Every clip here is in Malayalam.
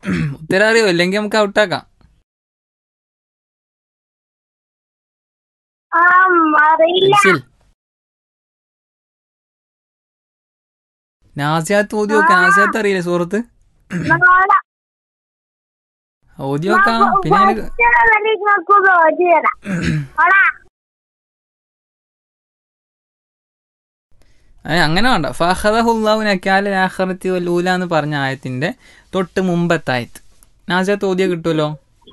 ഉത്തരം അറിയോ ഇല്ലെങ്കിൽ നമുക്ക് ഔട്ടാക്കാം ആ അറിയില്ല പെൻസിൽ നാസിയാത്ത് ഓതി നോക്കാം നാസിയാത്ത് അറിയില്ലേ സുഹൃത്ത് നാളെ ഓതി നോക്കാം പിന്നെ അതിന് നിങ്ങൾക്ക് ഓടി തരാം ഓടാ ഏ, അങ്ങനെ വേണ്ട ഫഹദഹുല്ലാഹു നക്കാല ആഖിറത്തി വൽ ഊല എന്ന് പറഞ്ഞ ആയത്തിന്റെ തൊട്ട് മുമ്പത്തെ ആയത്ത് നാസിയാത്ത് ഓതിയ കിട്ടുമല്ലോ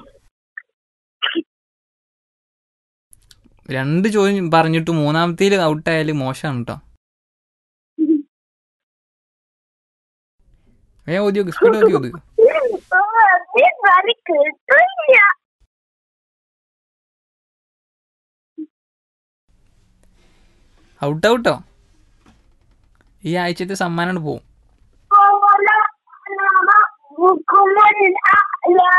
രണ്ട് ചോദ്യം പറഞ്ഞിട്ട് മൂന്നാമത്തേൽ ഔട്ടായാല് മോശമാണ് കേട്ടോ ഏ ഓതി നോക്ക് സ്പീഡ് ഓതി ഓതി കിട്ടില്ല ഔട്ട് ഔട്ടോ ഈ ആഴ്ചത്തെ സമ്മാനം പോവും قال ربكم الأعلى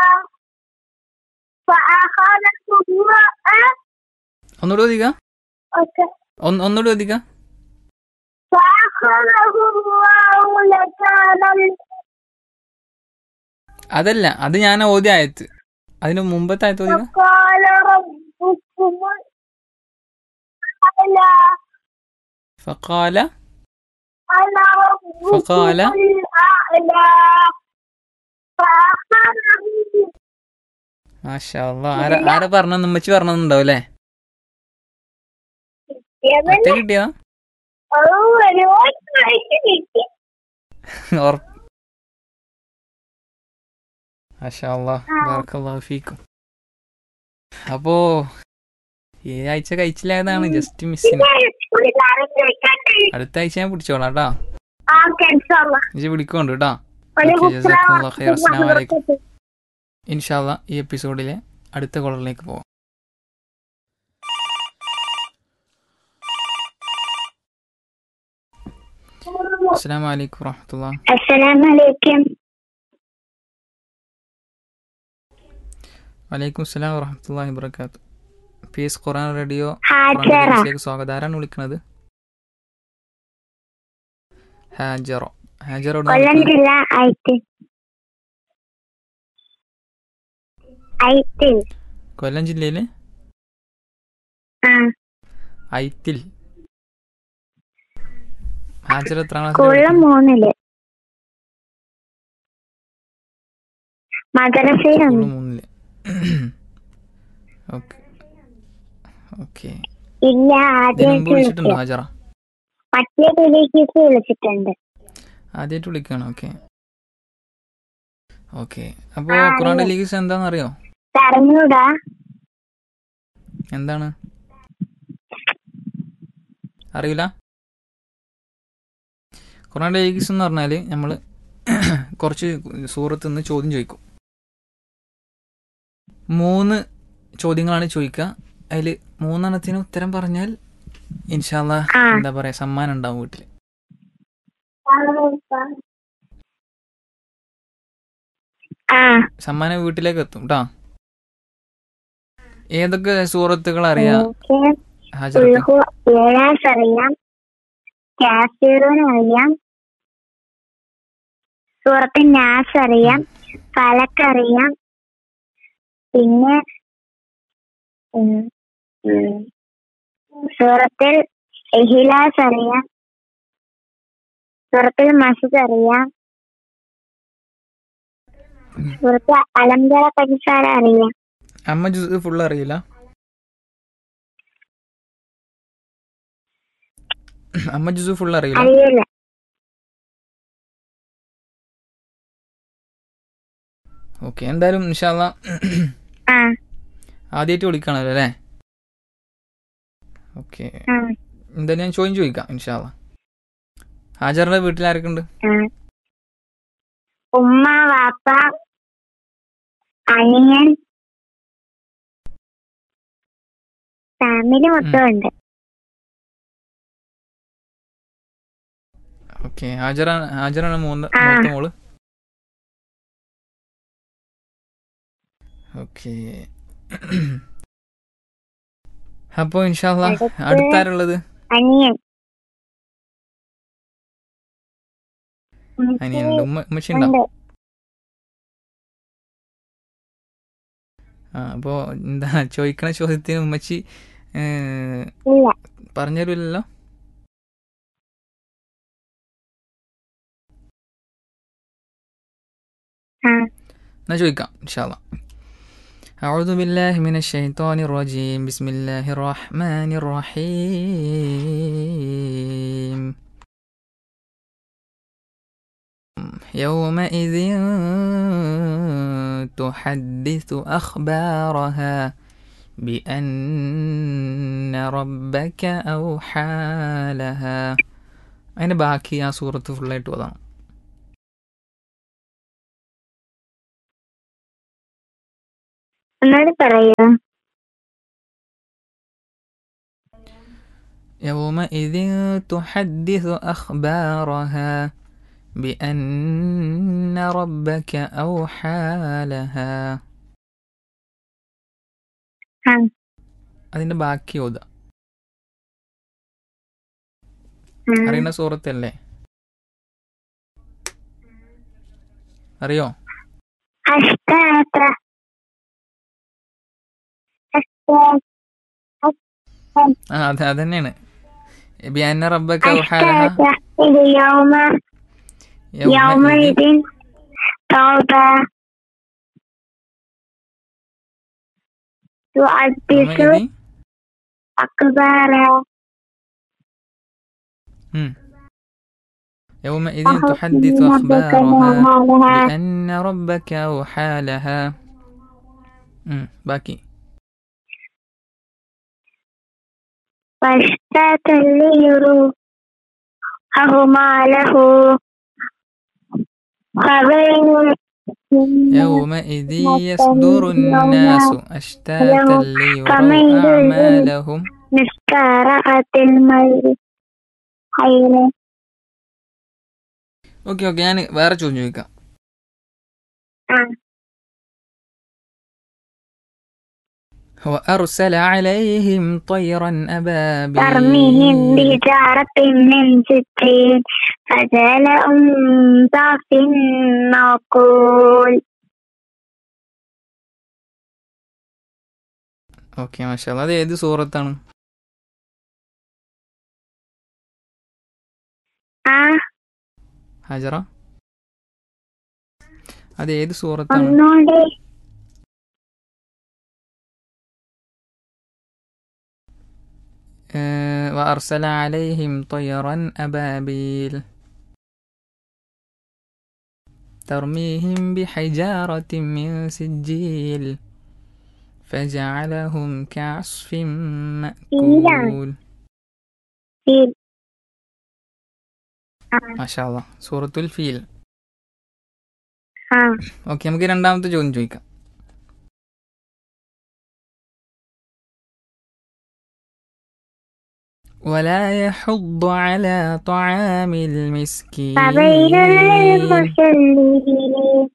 فأخذته الله ഒന്നുകൂടെ ഓതിക്ക ഒന്ന് ഒന്നുകൂടെ ഓതിക്ക فأخذه الله لكان ال- അതല്ല അത് ഞാൻ ഓതി ആയത്ത് അതിന് മുമ്പത്തെ ആയത്ത് ഓതിക്ക وقال ربكم الأعلى ഫഖാല أنا ربكم فقال الأعلى فأخذه മാഷാ അല്ലാ ആരാ ആരാ പറഞ്ഞ ഉമ്മച്ചി പറഞ്ഞിട്ടുണ്ടാവും അല്ലേ യമൻ ഒറ്റ കിട്ടിയതാ ഒരുപാട് കഴിച്ച് കിട്ടി ഉറപ്പ് മാഷാ അല്ലാ ബറക്കല്ലാഹു ഫീക്കും അപ്പോ ഈ ആഴ്ച കഴിച്ചില്ലായതാണ് ജസ്റ്റ് മിസ്സിന് പുള്ളിക്കാരൻ ചോദിക്കട്ടെ അടുത്ത ആഴ്ച ഞാൻ പിടിച്ചോളാം കേട്ടോ ആ കൻസോളാം ഇജ്ജ് വിളിക്കുന്നുണ്ട് കേട്ടോ ഒരു ഓക്കേ, ജസാക്കല്ലാഹു ഖൈർ. അസ്സലാമു അലൈക്കും. കുത്തല ഇൻഷാല്ല ഈ എപ്പിസോഡിലെ അടുത്ത കോളറിലേക്ക് പോവാം അസ്സാം വലൈക്കും വറഹമത്തുള്ള അസ്സലാമലൈക്കും വലൈക്കും അസ്സലാം വറഹമത്തുള്ള വബർക്കാത്തു പി എസ് ഖുറാൻ റേഡിയോ ഹാജറ ഖുറാനിലേക്ക് സ്വാഗതം ആരാണ് വിളിക്കുന്നത് ഹാജറോ ഹാജറോ കൊല്ലം ജില്ല ഐത്തിൽ ഐത്തിൽ കൊല്ലം ജില്ലയിലെ ആ ഐത്തിൽ ഹാജർ എത്ര കൊല്ലം മൂന്നില് മദ്രസയിലുണ്ട് മൂന്നില് ഓക്കെ ഓക്കെ ഇല്ല ഇതിന് മുമ്പ് ആദ്യമായിട്ട് വിളിച്ചിട്ടുണ്ടോ വിളിക്കുക ഹാജറ മറ്റേ ടെലിക്കേസ് വിളിച്ചിട്ടുണ്ട് ആദ്യമായിട്ട് വിളിക്കുകയാണ് ഓക്കെ ഓക്കെ അപ്പോ ആ, ഖുറാൻ അറിയാം. ഡെലിഗേഷൻ എന്താണെന്ന് അറിയോ പറഞ്ഞൂടാ എന്താണ് അറിയില്ല ഖുറാൻ ഡെലിഗേഷൻ എന്ന് പറഞ്ഞാൽ നമ്മൾ കുറച്ച് സൂറത്ത് നിന്ന് ചോദ്യം ചോദിക്കും മൂന്ന് ചോദ്യങ്ങളാണ് ചോദിക്കുക അതിൽ മൂന്നെണ്ണത്തിന് ഉത്തരം പറഞ്ഞാൽ ഇൻഷാല്ല ആ. എന്താ പറയാ സമ്മാനം ഉണ്ടാവും വീട്ടിൽ ആ സമ്മാനം വീട്ടിലേക്ക് എത്തും കേട്ടോ ഏതൊക്കെ സൂറത്തുകൾ അറിയാം എനിക്ക് ഹാജർക്ക് ഉൾഹു ഏഴാസ് അറിയാം കാഫീറൂൻ അറിയാം സൂറത്ത് നാസ് അറിയാം ഫലക്ക് അറിയാം പിന്നെ ഉം, ഉം, സൂറത്തിൽ എഹിലാസ് അറിയാം സൂറത്തിൽ മസൂദ് അറിയാം സൂറത്ത് അലംതറ പരിസാര അറിയാം അമ്മ ജുസ് ഫുൾ അറിയില്ല അമ്മ ജുസ് ഫുൾ അറിയില്ല അറിയില്ല ഓക്കെ എന്തായാലും ഇൻഷാല്ല ആ ആദ്യമായിട്ട് വിളിക്കണല്ലോ അല്ലേ ഓക്കെ ആ എന്തായാലും ഞാൻ ചോദ്യം ചോദിക്കാം ഇൻഷാല്ല ഹാജറിന്റെ വീട്ടിൽ ആരൊക്കെ ഉണ്ട് ആ. ഉമ്മ വാപ്പ അനിയൻ ഫാമിലി മൊത്തം ഉണ്ട് ഓക്കെ ഹാജറാണ് ഹാജറാണ് മൂന്ന് ആ. മൂത്ത മോള് ഓക്കെ അപ്പോ ഇൻഷാല്ല അടുത്ത് അടുത്താരുള്ളത് അനിയൻ അനിയനുണ്ട് ഉമ്മ ഉമ്മച്ചി ഉണ്ടോ ഉണ്ട് ആ അപ്പോൾ എന്താ ചോദിക്കണ ചോദ്യത്തിന് ഉമ്മച്ചി ഏഹ്, ഇല്ല പറഞ്ഞുതരില്ലല്ലോ ആ എന്നാ ചോദിക്കാം ഇൻഷാല്ല أعوذ بالله من الشيطان الرجيم بسم الله الرحمن الرحيم يومئذ تحدث أخبارها بأن ربك أوحى لها അതിൻ്റെ ബാക്കി ആ സൂറത്ത് ഫുള്ളായിട്ട് ഓതാം ഒന്നുകൂടി പറയൂ يومئذ تحدث أخبارها بأن ربك أوحى لها ആ അതിന്റെ ബാക്കി ഓത ആ. അറിയുന്ന സൂറത്തല്ലേ അറിയോ അഷ്ടാത്ര അഷ്ട- ആ അത് അതന്നെയാണ് ബിഅന്ന റബ്ബക ഔഹാ ലഹാ അഷ്ടാത്ര ഇത് യൗമ യൗമഇദ് യൗമഇദിൻ തൗബ تحدث യൗമഇദ് أخبارها ഉം. يومئذ تحدث أخبارها بأن ربك أوحى لها ഉം, ബാക്കി واشتاتا ليروحهما له فبين يومئذ يصدر الناس أشتاتا ليروا أعمالهم مسكارة المرء حين ഓക്കെ ഓക്കെ ഞാൻ വേറെ ചോദ്യം ചോദിക്കാം وأرسل عليهم طيرا أبابيل ترميهم بحجارة من سجيل فجعلهم ضعف معقول ഓക്കെ മാഷാ അത് ഏത് സൂറത്താണ് ആ ഹജറ അത് ഏത് സൂറത്താണ് ഒന്നുകൂടി آه، وأرسل عليهم طيرا أبابيل ترميهم بحجارة من سجيل فجعلهم كعصف مأكول ഫീൽ ما شاء الله سورة الفيل ആ ഓക്കെ നമുക്ക് രണ്ടാമത്തെ ചോദ്യം ചോദിക്കാം ولا يحض على طعام المسكين فويل للمصلين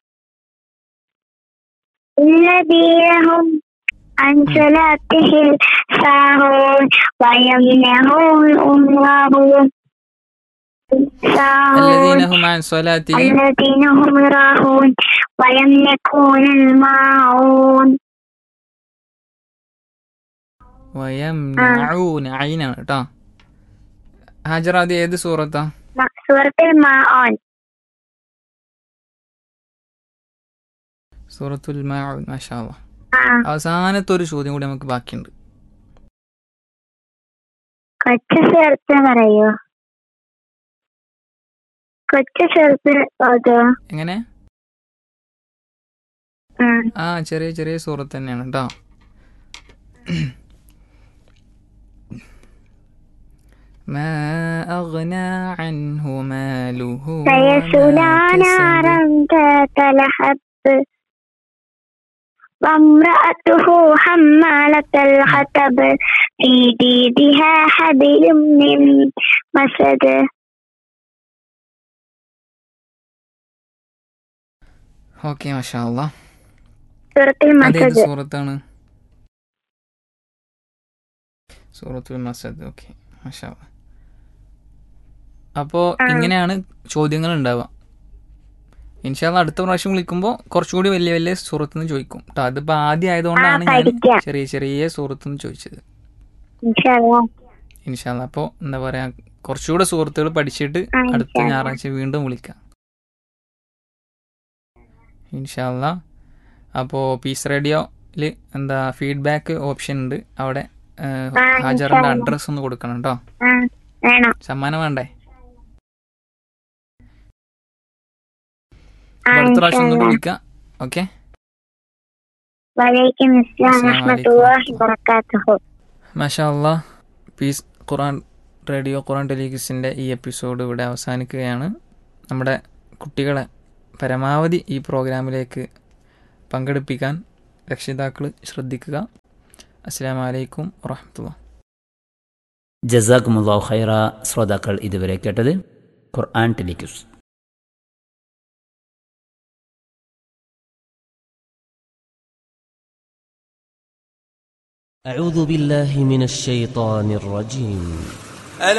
الذين هم عن صلاتهم ساهون ويمنعون أمرهم ساهون الذين هم عن صلاتهم الذين هم راهون ويملكون الماعون ويمنعون عينا കേട്ടോ ഹാജറ അത് ഏത് സൂറത്താ سورة الماعون സൂറത്തുൽ മാഊൻ മാഷാ അല്ലാ. ആ അവസാനത്തെ ഒരു ചോദ്യം കൂടി നമുക്ക് ബാക്കിയുണ്ട് കൊച്ചു ചേർത്ത് പറയൂ കൊച്ചു ചേർത്ത് ഓതോ എങ്ങനെ ഉം. ആ ചെറിയ ചെറിയ സൂറത്ത് തന്നെയാണ് കേട്ടോ ما أغنى عنه ماله سيصلى وما نارا كسب ذات لهب وامرأته حمالة الحطب في جيدها حبل من مسد ഓക്കെ മാഷാ അല്ലാ. سورة അതേത് المسد സൂറത്താണ് സൂറത്തുൽ മസദ് ഓക്കെ മാഷാ അല്ലാ. അപ്പോ ആ. ഇങ്ങനെയാണ് ചോദ്യങ്ങൾ ഉണ്ടാവുക ഇൻഷാല്ല അടുത്ത പ്രാവശ്യം വിളിക്കുമ്പോൾ കുറച്ചുകൂടി വലിയ വലിയ സുഹൃത്തുനിന്ന് ചോദിക്കും കേട്ടോ അതിപ്പോൾ ആദ്യം ആയതുകൊണ്ടാണ് ആ, ഞാൻ പഠിക്കാം. ചെറിയ ചെറിയ സുഹൃത്തുനിന്ന് ചോദിച്ചത് ഇൻഷാല്ലാ ഇൻഷാല്ല അപ്പോൾ എന്താ പറയുക കുറച്ചുകൂടെ സുഹൃത്തുക്കൾ പഠിച്ചിട്ട് ആ, അടുത്ത ഇൻഷാല്ലാ. ഞായറാഴ്ച വീണ്ടും വിളിക്കാം ഇൻഷാല്ല അപ്പോൾ പീസ് റേഡിയോയിൽ എന്താ ഫീഡ്ബാക്ക് ഓപ്ഷൻ ഉണ്ട് അവിടെ ഏഹ്, ആ, ഹാജറിൻ്റെ ഇൻഷാല്ലാ. അഡ്രസ്സ് ഒന്ന് കൊടുക്കണം കേട്ടോ ആ വേണം സമ്മാനം വേണ്ടേ ആ അപ്പോൾ അടുത്ത പ്രാവശ്യം ഒന്നുകൂടി ഇൻഷാല്ലാ വിളിക്കാം ഓക്കെ വലൈക്കും അസ്സലാം അസ്സലാമു വറഹ്മത്തുള്ളാഹി വബറകാതുഹു മാഷാ അല്ലാ പീസ് ഖുറാൻ റേഡിയോ ഖുറാൻ ടെലിവിഷൻ്റെ ഈ എപ്പിസോഡ് ഇവിടെ അവസാനിക്കുകയാണ് നമ്മുടെ കുട്ടികളെ പരമാവധി ഈ പ്രോഗ്രാമിലേക്ക് പങ്കെടുപ്പിക്കാൻ രക്ഷിതാക്കൾ ശ്രദ്ധിക്കുക അസ്സാം വലൈക്കും വാഹമത്തുള്ള ജസാക്കുമുല്ലാഹു ഖൈറ ശ്രോതാക്കൾ ഇതുവരെ കേട്ടത് ഖുർആൻ ടെലിക്യൂസ് أعوذ بالله من الشيطان الرجيم